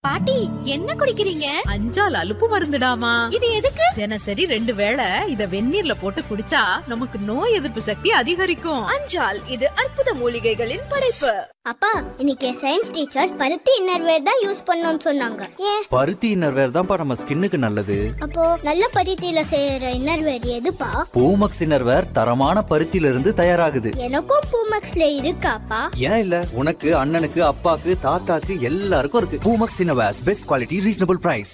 பாட்டி என்ன குடிக்கிறீங்க அஞ்சால் அலுப்பு மருந்துடாமா இது எதுக்கு தினசரி ரெண்டு வேளை இத வெந்நீர்ல போட்டு குடிச்சா நமக்கு நோய் எதிர்ப்பு சக்தி அதிகரிக்கும் அஞ்சால் இது அற்புத மூலிகைகளின் படைப்பு அப்பா இன்னைக்கு சயின்ஸ் டீச்சர் பருத்தி இன்னர்வேர் தான் யூஸ் பண்ணணும்னு சொன்னாங்க ஏன் பருத்தி இன்னர்வேர் தான்ப்பா நம்ம ஸ்கின்னுக்கு நல்லது அப்போ நல்ல பருத்தியில செய்யற இன்னர்வேர் எதுப்பா பூமக்ஸ் இன்னர்வேர் தரமான பருத்தியில இருந்து தயாராகுது எனக்கும் பூமக்ஸ்ல இருக்காப்பா ஏன் இல்ல உனக்கு அண்ணனுக்கு அப்பாக்கு தாத்தாக்கு எல்லாருக்கும் இருக்கு Poomex innerwears best quality reasonable price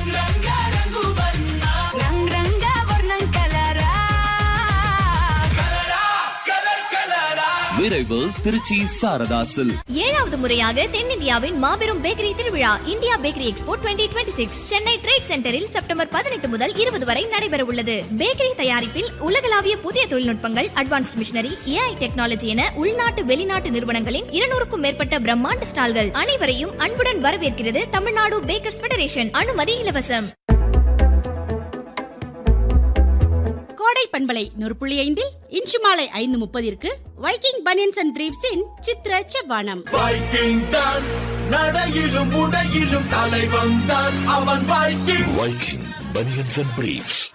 விரைவு திருச்சி சாரதாசில் ஏழாவது முறையாக தென்னிந்தியாவின் மாபெரும் பேக்கரி திருவிழா India bakery expo 2026 Chennai trade சென்டரில் செப்டம்பர் பதினெட்டு முதல் இருபது வரை நடைபெற உள்ளது பேக்கரி தயாரிப்பில் உலகளாவிய புதிய தொழில்நுட்பங்கள் அட்வான்ஸ்ட் மிஷினரி ஏஐ டெக்னாலஜி என உள்நாட்டு வெளிநாட்டு நிறுவனங்களின் இருநூறுக்கும் மேற்பட்ட பிரம்மாண்ட ஸ்டால்கள் அனைவரையும் அன்புடன் வரவேற்கிறது தமிழ்நாடு பேக்கர்ஸ் ஃபெடரேஷன் அனுமதி இலவசம் கோடை பண்பலை நூறு புள்ளி ஐந்தில் இன்று மாலை ஐந்து முப்பதிற்கு வைக்கிங் பனியன்ஸ் அண்ட் பிரீவ்ஸின் சித்ர செவ்வானம் வைக்கிங் தான் நடையிலும் உடையிலும் தலை வந்தான் அவன் Viking Viking banians and briefs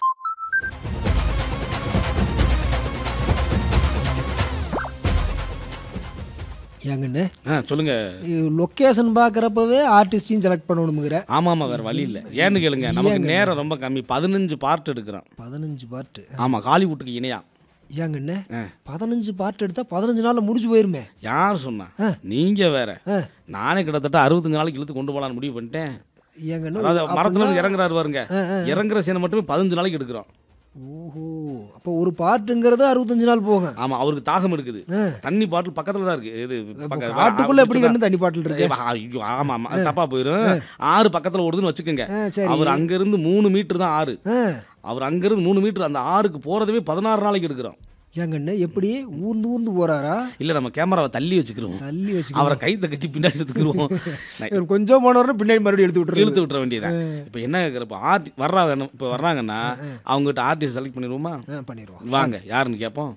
ஏங்கண்ணே ஆ சொல்லுங்க லொக்கேஷன் பார்க்குறப்பவே ஆர்டிஸ்டையும் செலக்ட் பண்ணணுங்கிற ஆமா ஆமா வேற வழி இல்ல ஏன்னு கேளுங்க நமக்கு நேரம் ரொம்ப கம்மி பதினஞ்சு பார்ட் எடுக்கிறோம் பதினஞ்சு பாட்டு ஆமா ஹாலிவுட்டுக்கு இணையா ஏங்கண்ணே ஆ. பதினஞ்சு பாட்டு எடுத்தா பதினஞ்சு நாள்ல முடிஞ்சு போயிருமே யார் சொன்னா நீங்க வேற நானே கிட்டத்தட்ட அறுபத்தஞ்சு நாளைக்கு இழுத்து கொண்டு போலான்னு முடிவு பண்ணிட்டேன் ஏங்கண்ணே அதாவது மரத்துல இருந்து அப்படின்னா- இறங்குறாரு பாருங்க இறங்குற சீனை மட்டுமே பதினஞ்சு நாளைக்கு எடுக்கிறோம் ஓஹோ அப்போ ஒரு பாட்டுங்கிறது அறுபத்தஞ்சு நாள் போகும் ஆமா அவருக்கு தாகம் இருக்குது தண்ணி பாட்டில் பக்கத்துல தான் இருக்கு இது பக்க- காட்டுக்குள்ள எப்படி கண்டு தண்ணி பாட்டில் இருக்கு ஏய், ஐயோ, ஆமா ஆமா தப்பா போயிரும் ஆறு பக்கத்துல ஓடுதுன்னு வச்சுக்கோங்க ஆ, சரி. அவர் அங்க இருந்து மூணு மீட்டர் தான் ஆறு ஆ. அவர் அங்க இருந்து மூணு மீட்டர் அந்த ஆறுக்கு போறதவே பதினாறு நாளைக்கு எடுக்கிறோம் ஏங்கண்ணே எப்படி ஊர்ந்து ஊர்ந்து போறாரா இல்ல நம்ம கேமராவை தள்ளி வச்சுக்கிறோம் தள்ளி வச்சு அவரை கைத்தை கட்டி பின்னாடி எடுத்துக்கிருவோம் இவர் கொஞ்சம் போனவரை பின்னாடி மறுபடியும் எடுத்து விட்டுரு இழுத்து விட்டுற வேண்டியதான் இப்போ என்ன கேட்குற இப்போ ஆர்டி வர்றாங்க இப்போ வர்றாங்கன்னா அவங்ககிட்ட ஆர்டிஸ்ட் செலக்ட் பண்ணிடுவோமா பண்ணிடுவோம் வாங்க யாருன்னு கேட்போம்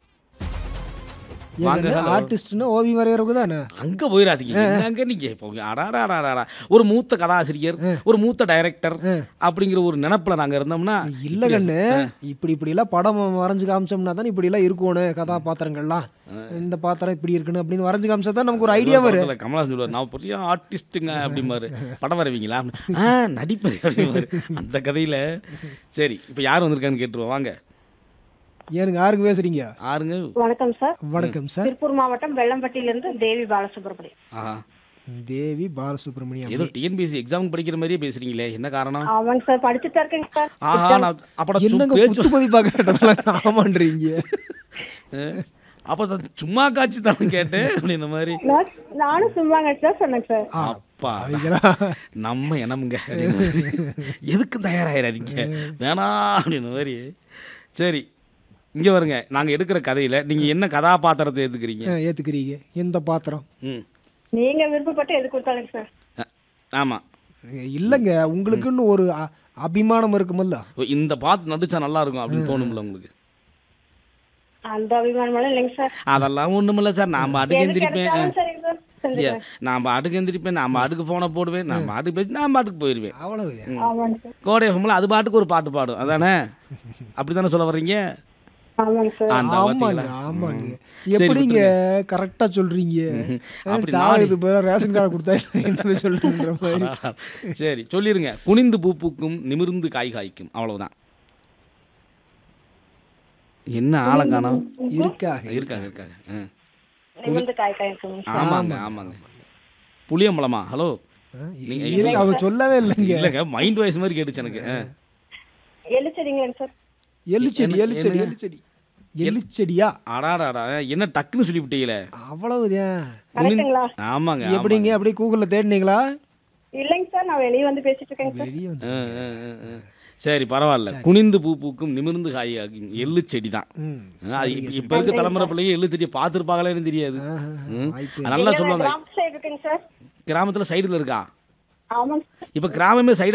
வாங்க, ஏங்கண்ணே hello. ஆர்டிஸ்ட்னா ஓவியம் வரைகிறவங்க தானே அங்க போயிடாதீங்க அங்க நீங்க இப்போ அடாடாடாடா ஒரு மூத்த கதாசிரியர் ஒரு மூத்த டைரக்டர் அப்படிங்கிற ஒரு நினைப்புல நாங்க இருந்தோம்னா இல்ல கண்ணு இப்படி இப்படி எல்லாம் படம் வரைஞ்சு காமிச்சோம்னா தான் இப்படி எல்லாம் இருக்கணும் கதாபாத்திரங்கள்லாம் இந்த பாத்திரம் இப்படி இருக்குன்னு அப்படின்னு வரைஞ்சு காமிச்சா தான் நமக்கு ஒரு ஐடியா வரும் படத்துல கமலஹாசன் சொல்லுவார் நான் பெரிய ஆர்டிஸ்ட்டுங்க அப்படிம்பாரு படம் வரைவீங்களா ஆ நடிப்பது அப்படிம்பாரு அந்த கதையில சரி இப்போ யார் வந்திருக்கான்னு கேட்டுருவோம் வாங்க ஏனுங்க யாருக்கு பேசுறீங்க ஆறுங்க வணக்கம் சார் வணக்கம் சார் திருப்பூர் மாவட்டம் வெள்ளம்பட்டியிலிருந்து தேவி பாலசுப்ரமணியம் ஆஹா தேவி பாலசுப்ரமணியம் ஏதோ டிஎன்பிஎஸ்சி எக்ஸாம் படிக்கிற மாதிரியே பேசுறீங்களே என்ன காரணம் ஆமாங்க சார் படிச்சுட்டு இருக்கேங்க சார் ஆஹா நான் அப்பட என்னங்க குத்து மதிப்பா கேட்டதெல்லாம் ஆமான்றீங்க அப்போ தான் சும்மா காட்சி தான் கேட்டேன் அப்படின்ற மாதிரி நான் நானும் சும்மாங்க சார் சொன்னேங்க சார் அப்பா நம்ம இனமுங்க அப்படின்ற மாதிரி. எதுக்கு தயாராகிறாதீங்க வேணாம் அப்படின்ற மாதிரி சரி இங்கே வருங்க நாங்கள் எடுக்கிற கதையில் நீங்கள் என்ன கதாபாத்திரத்தை ஏற்றுக்கிறீங்க ஆ, ஏத்துக்கிறீங்க இந்த பாத்திரம் ம் நீங்க விருப்பப்பட்டு எது கொடுத்தாலுங்க சார் ஆமாம் இல்லைங்க உங்களுக்குன்னு ஒரு அ- அபிமானம் இருக்குமல்ல இந்த பாத்து நடிச்சா நல்லா இருக்கும் அப்படின்னு தோணும்ல உங்களுக்கு அந்த அபிமானமெல்லாம் இல்லைங்க சார் அதெல்லாம் ஒண்ணுமில்ல சார் நான் பாட்டுக்கு எது எந்திரிப்பேன் கிடைச்சாலும் சரிங்க சார் செஞ்சுக்கிறேன். நான் பாட்டுக்கு எந்திரிப்பேன் நான் பாட்டுக்கு ஃபோனை போடுவேன் நான் பாட்டுக்கு பேசி நான் பாட்டுக்கு போயிடுவேன் அவ்வளவு ஆமாங்க சார் கோடை எஃப்எம்ல அது பாட்டுக்கு ஒரு பாட்டு பாடும் அதானே அப்படி தானே சொல்ல வர்றீங்க ஆமாங்க சார் அந்த ஆமாங்க பாத்தீங்களா? ஆமாங்க சரி, எப்படிங்க விட்டுருங்க. கரெக்டா சொல்றீங்க அப்படி சாவு இது பேர ரேஷன் கார்டு கொடுத்தா என்னது சொல்றீங்கிற மாதிரி சரி சொல்லிருங்க குனிந்து பூ பூக்கும் நிமிர்ந்து காய் காய்க்கும் அவ்வளவுதான் என்ன ஆளை காணோம் இருக்காக இருக்காங்க இருக்காங்க ஆ. நிமிர்ந்து காய் காய் இருக்குங்க சார் ஆமாங்க ஆமாங்க புளியம்பழமா ஹலோ நீங்க இருக்கு, அவ சொல்லவே இல்லைங்க இல்லைங்க மைண்ட் வாய்ஸ் மாதிரி கேட்டுச்சு எனக்கு ஆ. எழுச்சடிங்களாங்க சார் எள்ளுச்செடி என்ன- எள்ளுச்செடி என்னங்க? எள்ளுச்செடி எள்ளுச்செடியா அடாடாடா என்ன டக்குன்னு சொல்லிவிட்டீங்களே அவ்வளவுதான் கரெக்டுங்களா ஆமாங்க எப்படிங்க அப்படியே கூகுள்ல தேடினீங்களா இல்லைங்க சார் நான் வெளியே வந்து பேசிட்டு இருக்கேங்க சார் வெளியே வந்து ஆ, ஆ, ஆ, ஆ. சரி பரவாயில்ல குனிந்து பூ பூக்கும் நிமிர்ந்து காய் காய்க்கும் எள்ளு செடி தான் ம். அது இப்ப- இப்ப இருக்க தலைமுறை பிள்ளைங்க எள்ளு செடியை பார்த்துருப்பாங்களேன்னு தெரியாது ம். வாய்ப்பே அது நல்லா எங்க சொல்லுவாங்க கிராமத்து சைடு இருக்குங்க சார் கிராமத்துல சைடுல இருக்கா ஆமாங்க சார் இப்ப கிராமமே சைடு